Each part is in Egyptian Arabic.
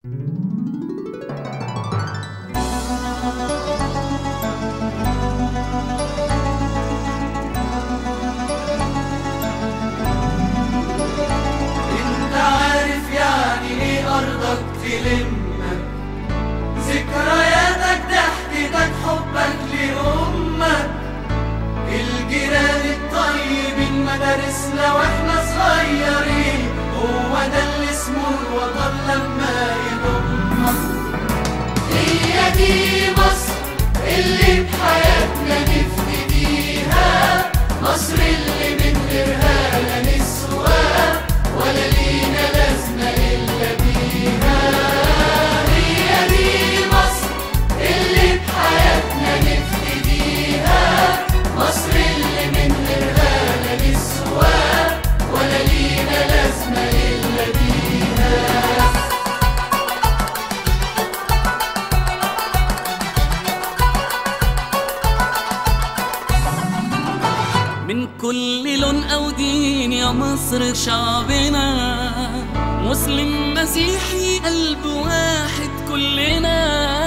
انت عارف يعني ايه ارضك تلمك ذكرياتك ضحكتك حبك لامك الجيران الطيبين مدارسنا واحنا صغيرين هو ده اللي اسمه الوطن لما يضمك هي دي مصر اللي بحياتنا نفتديها مصر اللي من غيرها لا نسوى ولا لينا لازمة إلا بيها هي دي مصر اللي بحياتنا نفتديها مصر اللي من غيرها لا نسوى ولا لينا لازمة إلا بيها من كل لون أو دين يا مصر شعبنا مسلم مسيحي قلب واحد كلنا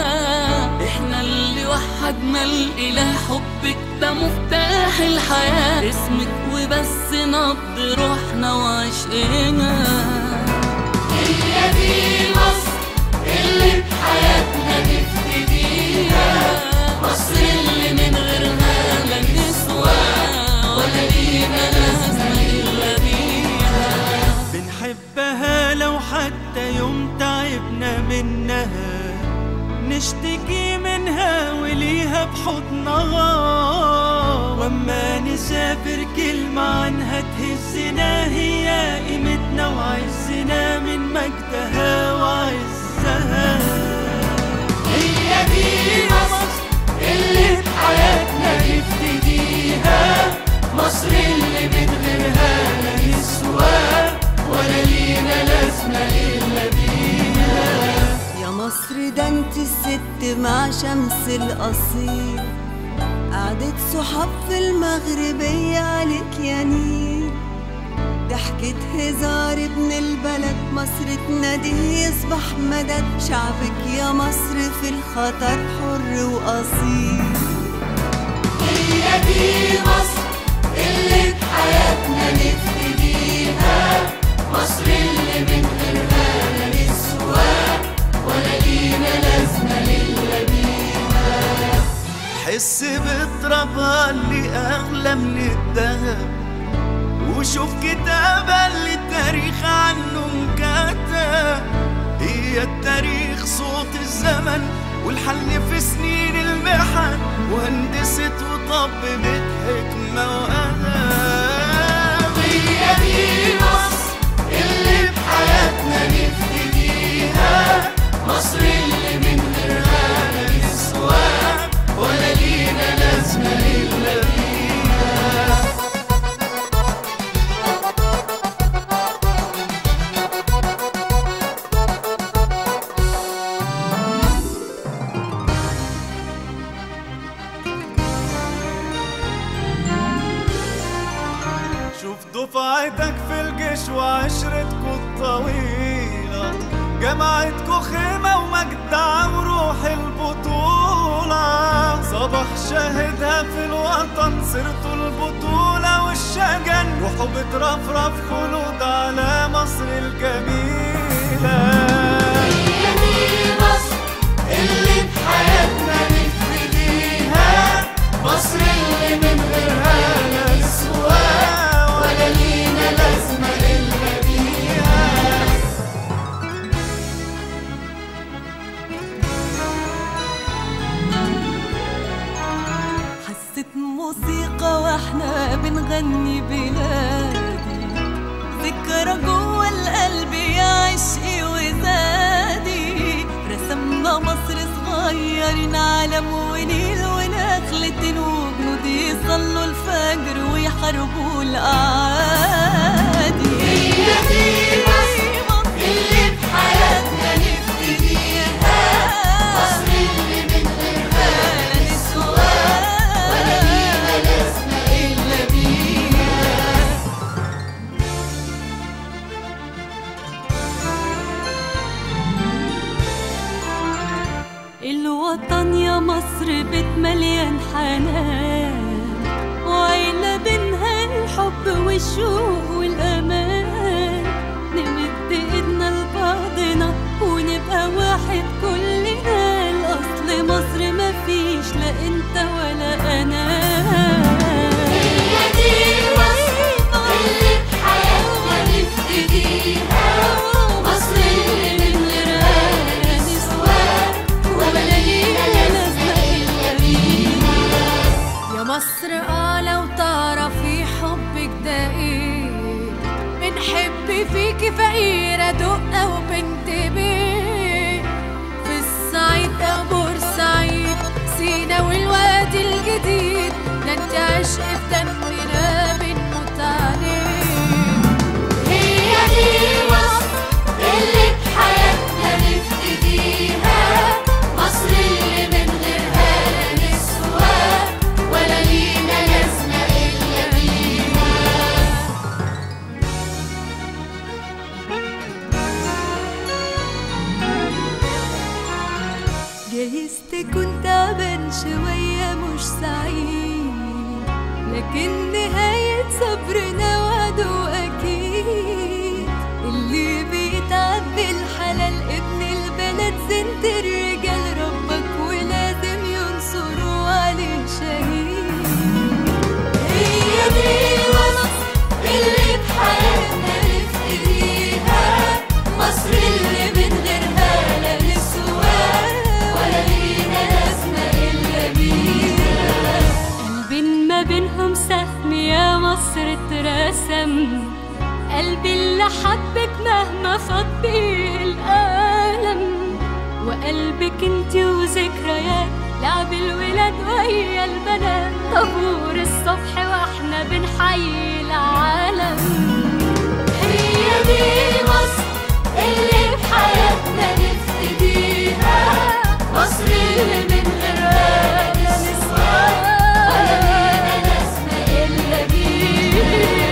احنا اللي وحدنا الإله حبك ده مفتاح الحياة اسمك وبس نبض روحنا وعشقنا هي دي مصر اللي بحياتنا نفتديها مصر اللي من غيرها لا نسوى ولا لينا لازمة إلا بيها بنحبها لو حتى يوم تعبنا منها نشتكي منها وليها بحضنها واما نسافر كلمة عنها تهزنا هي قيمتنا وعزنا من مجدها وعزها هي دي مصر اللي بحياتنا نفتديها مصر اللي من غيرها لا نسوى ولا لينا لازمة إلا بيها يا مصر ده انت الست مع شمس الأصيل قعدة صحاب في المغربية عليك يا نيل ضحكة هزار ابن البلد مصر تناديه يصبح مدد شعبك يا مصر في الخطر حر وأصيل هي دي مصر اللي بحياتنا نفتديها مصر اللي من غيرها لا نسوى ولا لينا لازمة إلا بيها حس بترابها اللي أغلى من الذهب وشوف كتابة اللي التاريخ عنه انكتب هي التاريخ صوت الزمن والحل في سنين المحن وهندست وطببت حكمة وأدب هي دي مصر اللي بحياتنا نفتديها مصر اللي من غيرها لا نسوى ولا لينا لازمة إلا بيها شوف دفعتك في الجيش وعشرتكوا الطويلة جمعتكوا خيمة ومجدع وروح البطولة صباح شاهدها في الوطن سيرته البطولة والشجن روحوا بترفرف خلود على مصر الجميلة هي دي مصر اللي بحياتنا نفتديها مصر اللي من غيرها لا نسوى ولا لينا لازمة إلا بيها حسيت موسيقى واحنا بنغني بلادي ذكرى جوه القلب يا عشقي وزادي رسمنا مصر صغيرين علم ونيل ونخلة وجنود يصلوا الفجر ويحاربوا الأعادي هي دي مصر اللي بحياتنا نفتديها مصر اللي من غيرها لا نسوى ولا لينا لازمة إلا بيها مصر بيت مليان حنان وعيلة بينها الحب والشوق والأمان نمد إيدنا لبعضنا ونبقى واحد كلنا الأصل مصر مفيش لا أنت ولا أنا هي دي مصر اللي بحياتنا نفتديها مصر اللي من غيرها نسوان ولا لينا لازمة إلا بيها يا مصر اه لو تعرفي حبك ده ايه بنحب فيكي فقيرة دقة وبنت بيه في الصعيد او بورسعيد سينا والوادي الجديد ده انت عشق في دمنا بنموت عليه هي دي مصر اللي بحياتنا نفتديها مصر اللي من غيرها لا نسوى ولا لينا لازمة إلا بيها جايز تكون تعبان شوية مش سعيد لكن نهاية صبرنا وعده أكيد اللي بيتعب بالحلال ابن البلد زنت الرجال ربك ولازم ينصروا عليه شهيد هي دي مصر اللي بحياتنا نفتديها مصر اللي من غيرها لا نسوى ولا لينا لازمة إلا بيها قلبي ما بينهم سهم يا مصر اترسم قلبي اللي حبك مهما فاض بيه الألم وقلبك انت وذكريات لعب الولاد ويا البنات طابور الصبح واحنا بنحيي العالم هي دي مصر اللي بحياتنا نفتديها مصر اللي من غيرها لا نسوى ولا لينا لازمة إلا بيها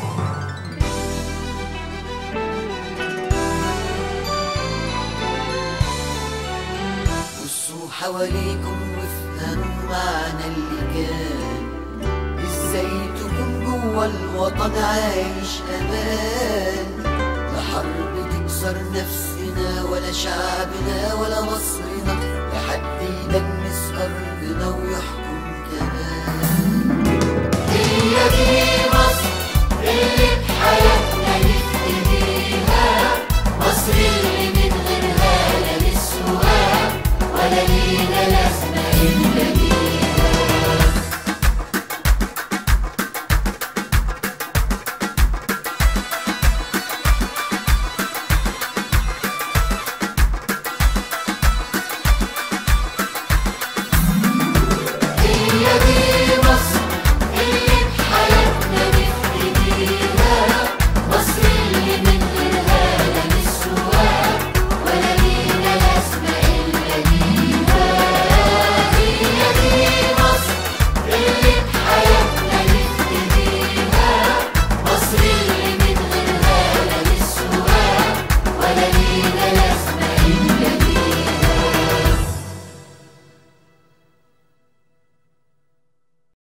بصوا حواليكم وافهموا معنى اللي كان ازاي تكون جوا الوطن عايش امان لا حرب تكسر نفسنا ولا شعبنا ولا مصرنا لا حد يدنس ارضنا ويحكم كمان هي دي مصر اللي بحياتنا نفتديها مصر اللي من غيرها لا نسوى ولا لينا لازمة إلا